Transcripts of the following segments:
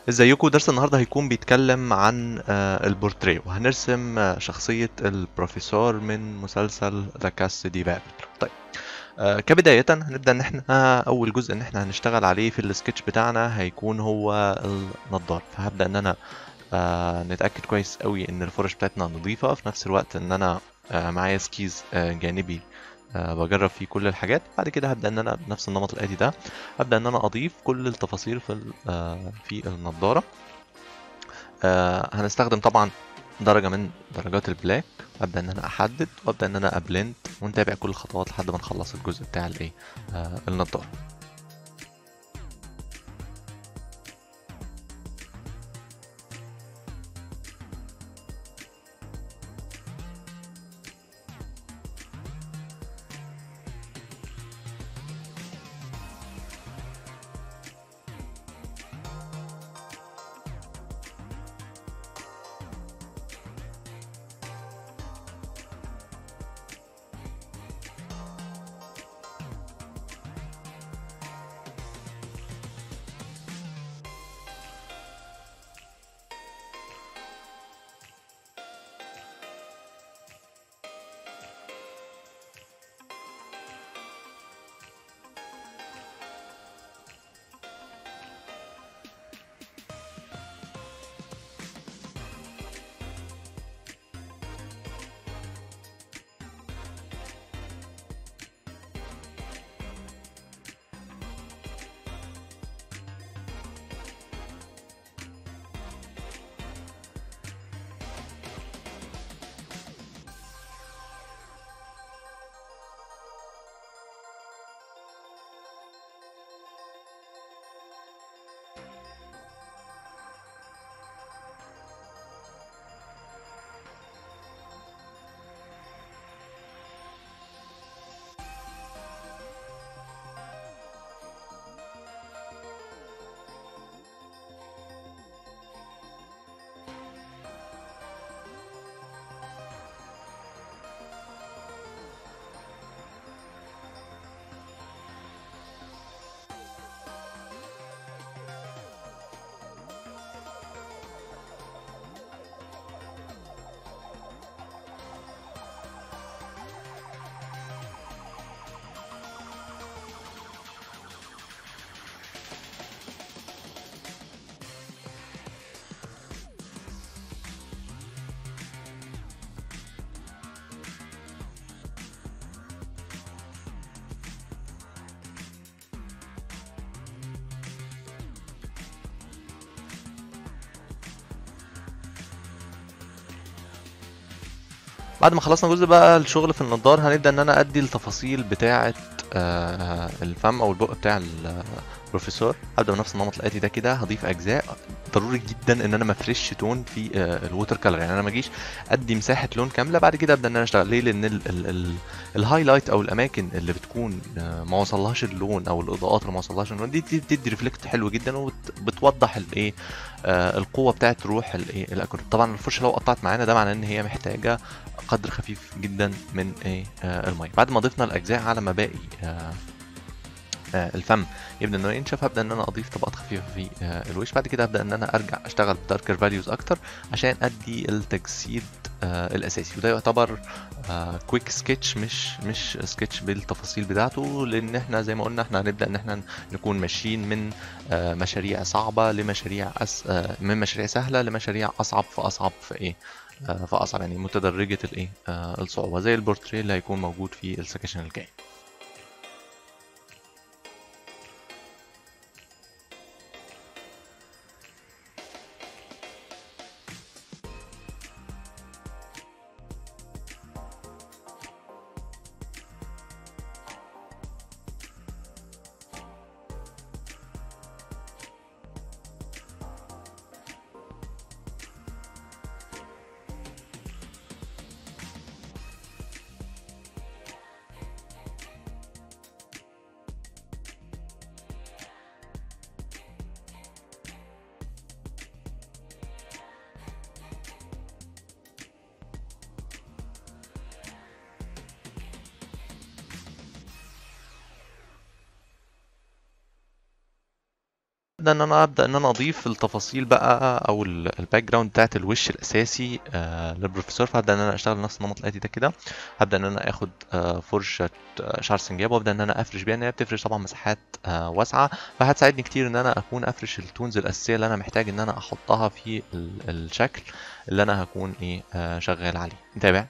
ازيكم درس النهارده هيكون بيتكلم عن آه، البورتريه وهنرسم آه، شخصية البروفيسور من مسلسل ذا كاست دي بابل طيب آه، كبداية هنبدأ ان احنا اول جزء ان احنا هنشتغل عليه في السكتش بتاعنا هيكون هو النضار فهبدأ ان انا آه، نتأكد كويس قوي ان الفرش بتاعتنا نظيفة في نفس الوقت ان انا آه، معايا سكيز آه، جانبي آه، بجرب فيه كل الحاجات بعد كده هبدأ ان انا بنفس النمط الآتي ده هبدأ ان انا اضيف كل التفاصيل في ال- آه، في النضارة آه، هنستخدم طبعا درجة من درجات البلاك ابدا ان انا احدد وابدا ان انا ابلند ونتابع كل الخطوات لحد ما نخلص الجزء بتاع الايه آه النضاره بعد ما خلصنا جزء بقى الشغل في النضار هنبدا ان انا ادي التفاصيل بتاعه آه، الفم او البق بتاع البروفيسور هبدا بنفس النمط الاتي ده كده هضيف اجزاء ضروري جدا ان انا ما افرش تون في آه، الووتر كلر يعني انا ما اجيش ادي مساحه لون كامله بعد كده ابدا ان انا اشتغل ليه لان ال- ال- ال- الهايلايت او الاماكن اللي بتكون آه، ما وصلهاش اللون او الاضاءات اللي ما وصلهاش اللون دي دي بتدي ريفلكت حلو جدا وبتوضح الايه آه، القوه بتاعت روح الايه الاكورد طبعا الفرشه لو قطعت معانا ده معناه ان هي محتاجه قدر خفيف جدا من ايه آه الميه بعد ما ضفنا الاجزاء على ما باقي آه آه الفم يبدا انه ينشف هبدا ان انا اضيف طبقات خفيفه في آه الوش بعد كده هبدا ان انا ارجع اشتغل بداركر فاليوز اكتر عشان ادي التجسيد آه الاساسي وده يعتبر آه كويك سكتش مش مش سكتش بالتفاصيل بتاعته لان احنا زي ما قلنا احنا هنبدا ان احنا نكون ماشيين من آه مشاريع صعبه لمشاريع أس آه من مشاريع سهله لمشاريع اصعب فاصعب في ايه آه، فاصعب يعني متدرجه الايه آه، الصعوبه زي البورتريه اللي هيكون موجود في السكشن الجاي هبدا ان انا ابدا ان انا اضيف التفاصيل بقى او الباك جراوند بتاعت الوش الاساسي آه للبروفيسور فهبدا ان انا اشتغل نفس النمط الاتي ده كده هبدا ان انا اخد آه فرشه آه شعر سنجاب وابدا ان انا افرش بيها ان هي بتفرش طبعا مساحات آه واسعه فهتساعدني كتير ان انا اكون افرش التونز الاساسيه اللي انا محتاج ان انا احطها في ال- الشكل اللي انا هكون ايه آه شغال عليه متابع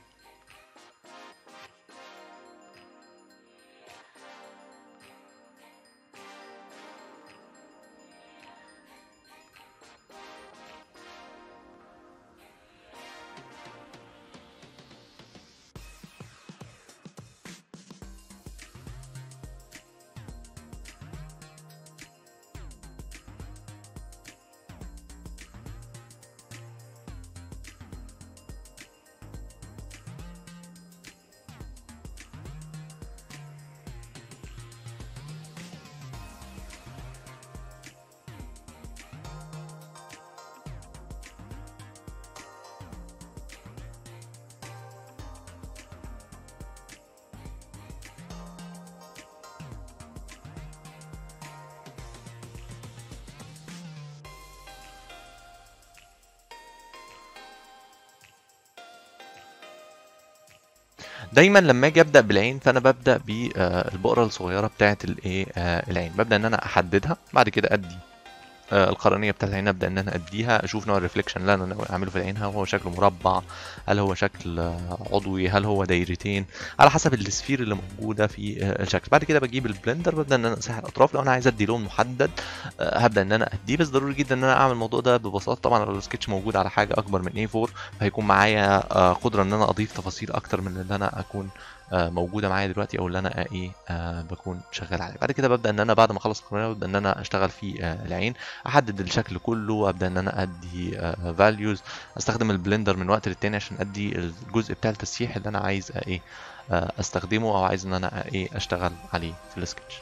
دايما لما اجي ابدا بالعين فانا ببدا بالبقره الصغيره بتاعه الايه آه، العين ببدا ان انا احددها بعد كده ادي آه، القرنيه بتاعت العين ابدا ان انا اديها اشوف نوع الريفليكشن اللي انا ناوي اعمله في العين هل هو شكله مربع هل هو شكل آه، عضوي هل هو دايرتين على حسب السفير اللي موجوده في آه، الشكل بعد كده بجيب البلندر ببدا ان انا امسح الاطراف لو انا عايز ادي لون محدد آه، هبدا ان انا اديه بس ضروري جدا ان انا اعمل الموضوع ده ببساطه طبعا لو السكتش موجود على حاجه اكبر من A4 فهيكون معايا آه، قدره ان انا اضيف تفاصيل اكتر من اللي انا اكون آه، موجوده معايا دلوقتي او اللي انا آه، ايه آه، بكون شغال عليه بعد كده ببدا ان انا بعد ما اخلص القرنيه ببدا ان انا اشتغل في آه، العين احدد الشكل كله ابدا ان انا ادي فاليوز استخدم البلندر من وقت للتاني عشان ادي الجزء بتاع التسييح اللي انا عايز آه، ايه آه، استخدمه او عايز ان انا آه، ايه اشتغل عليه في السكتش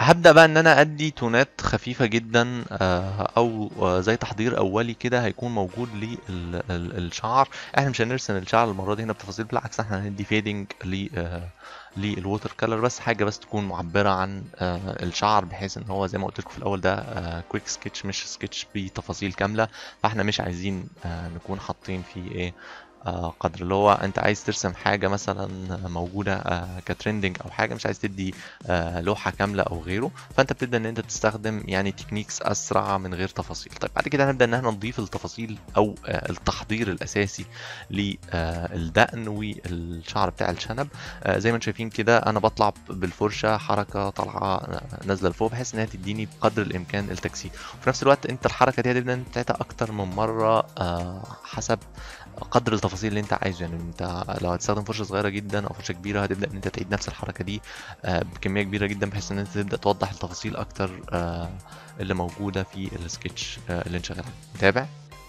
هبدأ بقى ان انا ادي تونات خفيفة جدا آه، او آه، زي تحضير اولي كده هيكون موجود للشعر احنا مش هنرسم الشعر المرة دي هنا بتفاصيل بالعكس احنا هندي فيدنج ل للووتر كلر بس حاجة بس تكون معبرة عن آه، الشعر بحيث ان هو زي ما قلت لكم في الاول ده كويك سكتش مش سكتش بتفاصيل كاملة فاحنا مش عايزين نكون حاطين فيه ايه آه، قدر اللي هو انت عايز ترسم حاجه مثلا موجوده آه، كترندنج او حاجه مش عايز تدي آه، لوحه كامله او غيره فانت بتبدا ان انت تستخدم يعني تكنيكس اسرع من غير تفاصيل طيب بعد كده هنبدا ان احنا نضيف التفاصيل او التحضير الاساسي للدقن والشعر بتاع الشنب زي ما انتم شايفين كده انا بطلع بالفرشه حركه طالعه نازله لفوق بحيث انها تديني بقدر الامكان التجسيد وفي نفس الوقت انت الحركه دي هتبدا تعيدها اكتر من مره حسب قدر التفاصيل اللي انت عايزه يعني انت لو هتستخدم فرشه صغيره جدا او فرشه كبيره هتبدا ان انت تعيد نفس الحركه دي آه، بكميه كبيره جدا بحيث ان انت تبدا توضح التفاصيل اكتر آه، اللي موجوده في السكتش آه، اللي انت شغال عليه متابع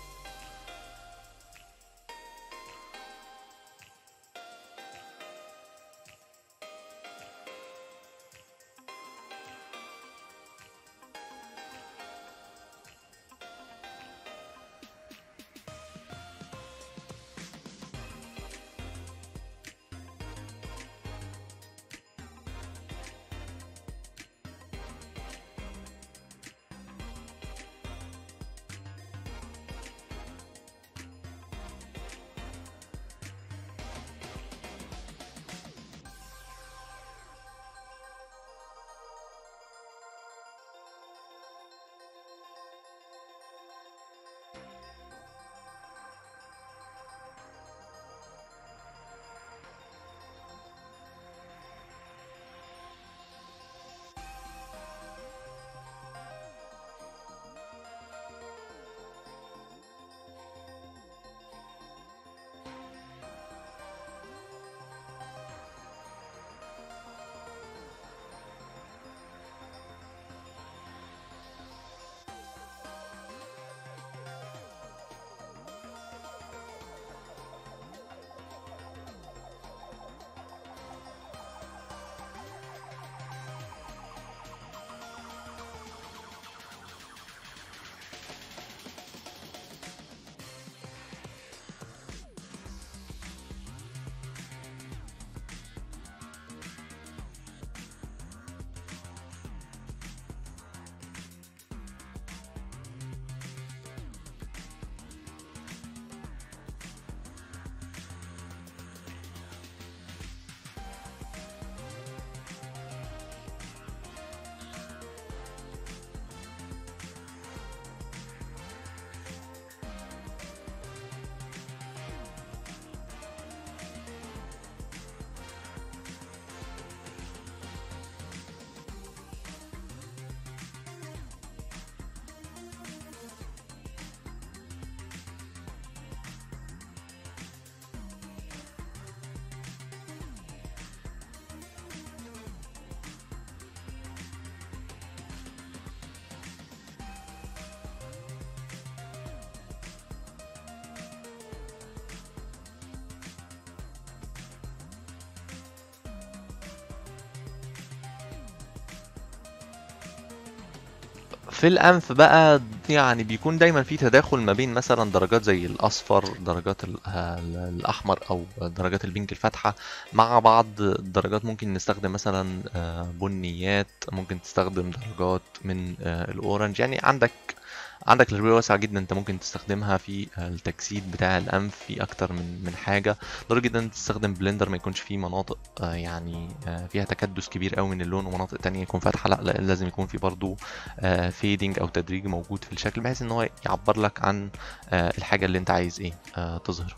في الأنف بقى يعني بيكون دايما في تداخل ما بين مثلا درجات زي الأصفر درجات الأحمر أو درجات البينك الفاتحة مع بعض درجات ممكن نستخدم مثلا آه، بنيات ممكن تستخدم درجات من آه، الأورنج يعني عندك عندك تجربة واسعة جدا انت ممكن تستخدمها في التجسيد بتاع الانف في اكتر من من حاجة ضروري جدا تستخدم بلندر ما يكونش فيه مناطق آه، يعني آه، فيها تكدس كبير قوي من اللون ومناطق تانية يكون فاتحة لا لازم يكون في برضو فيدنج آه، او تدريج موجود في الشكل بحيث ان هو يعبر لك عن الحاجة اللي انت عايز ايه تظهر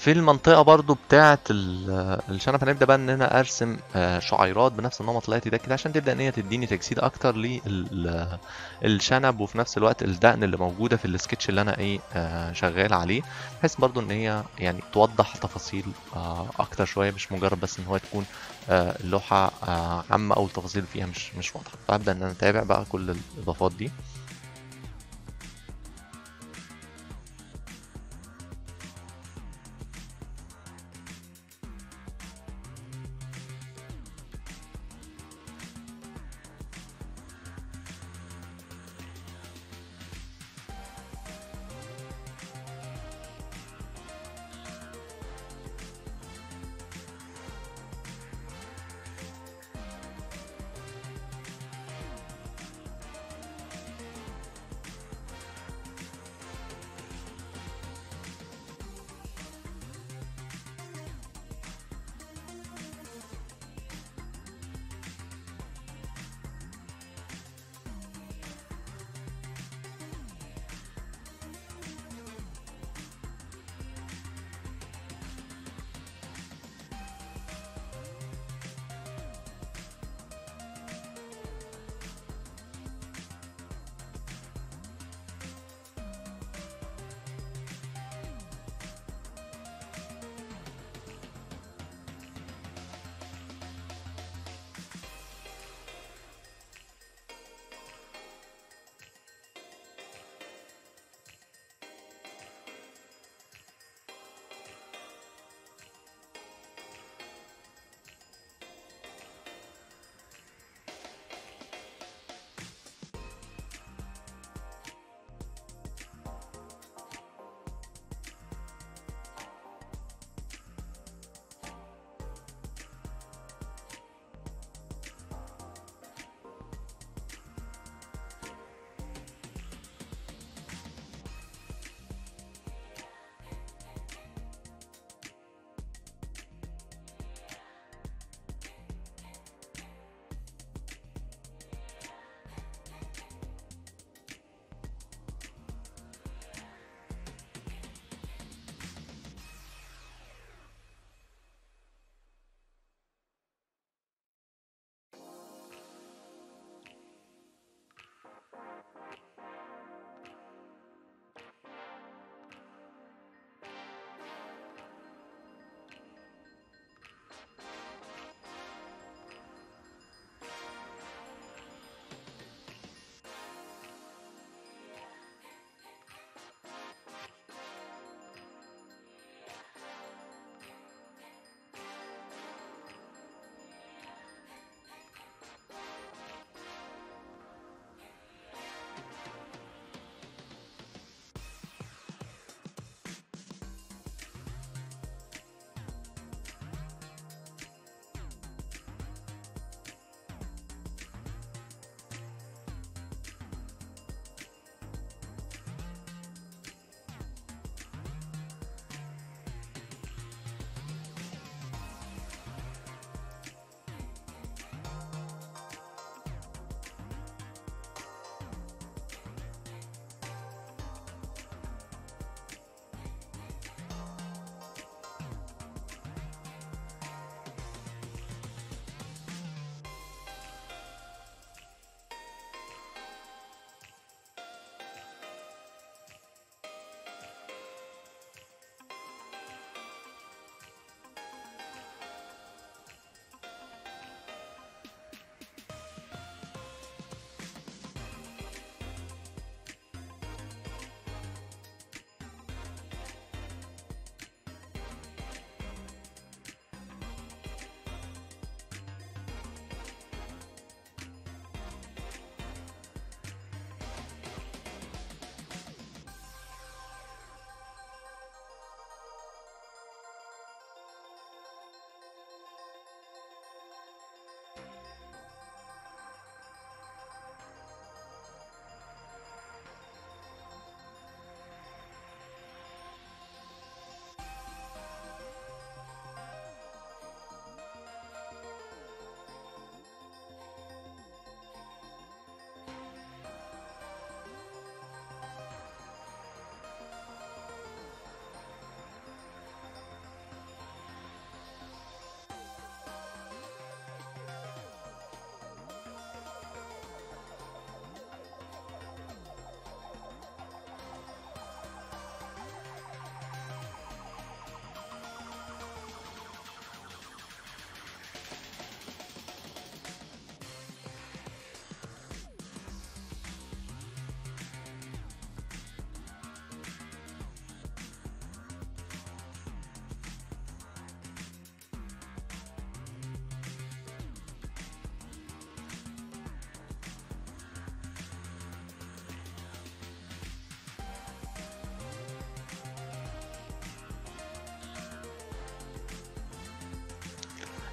في المنطقة برضو بتاعة ال- الشنب هنبدأ بقى ان انا ارسم آه، شعيرات بنفس النمط اللي ده كده عشان تبدأ ان هي تديني تجسيد اكتر للشنب وفي نفس الوقت الدقن اللي موجودة في السكتش اللي انا ايه آه، شغال عليه بحيث برضو ان هي يعني توضح تفاصيل آه، اكتر شوية مش مجرد بس ان هو تكون آه، اللوحة آه، عامة او التفاصيل فيها مش مش واضحة فابدأ ان انا اتابع بقى كل الاضافات دي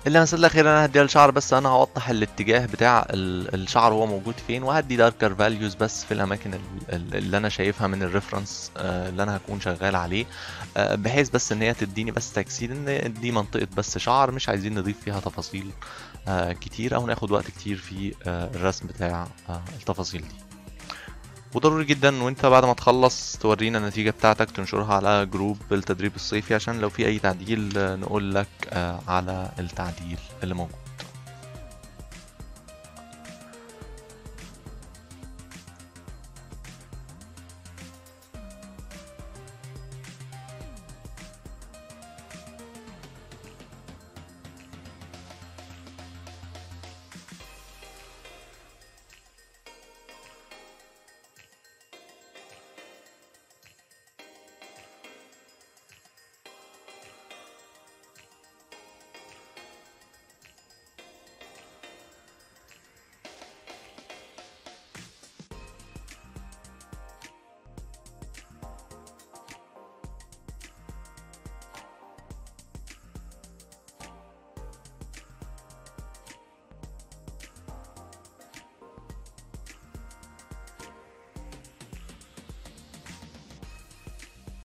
اللمسات الأخيرة أنا هديها للشعر بس أنا هوضح الاتجاه بتاع ال- الشعر هو موجود فين وهدي داركر فاليوز بس في الأماكن ال- ال- اللي أنا شايفها من الريفرنس اللي أنا هكون شغال عليه آه، بحيث بس إن هي تديني بس تجسيد إن دي منطقة بس شعر مش عايزين نضيف فيها تفاصيل آه، كتير أو ناخد وقت كتير في آه، الرسم بتاع آه، التفاصيل دي وضروري جدا وانت بعد ما تخلص تورينا النتيجة بتاعتك تنشرها على جروب التدريب الصيفي عشان لو في اي تعديل آه، نقول لك آه، على التعديل اللي موجود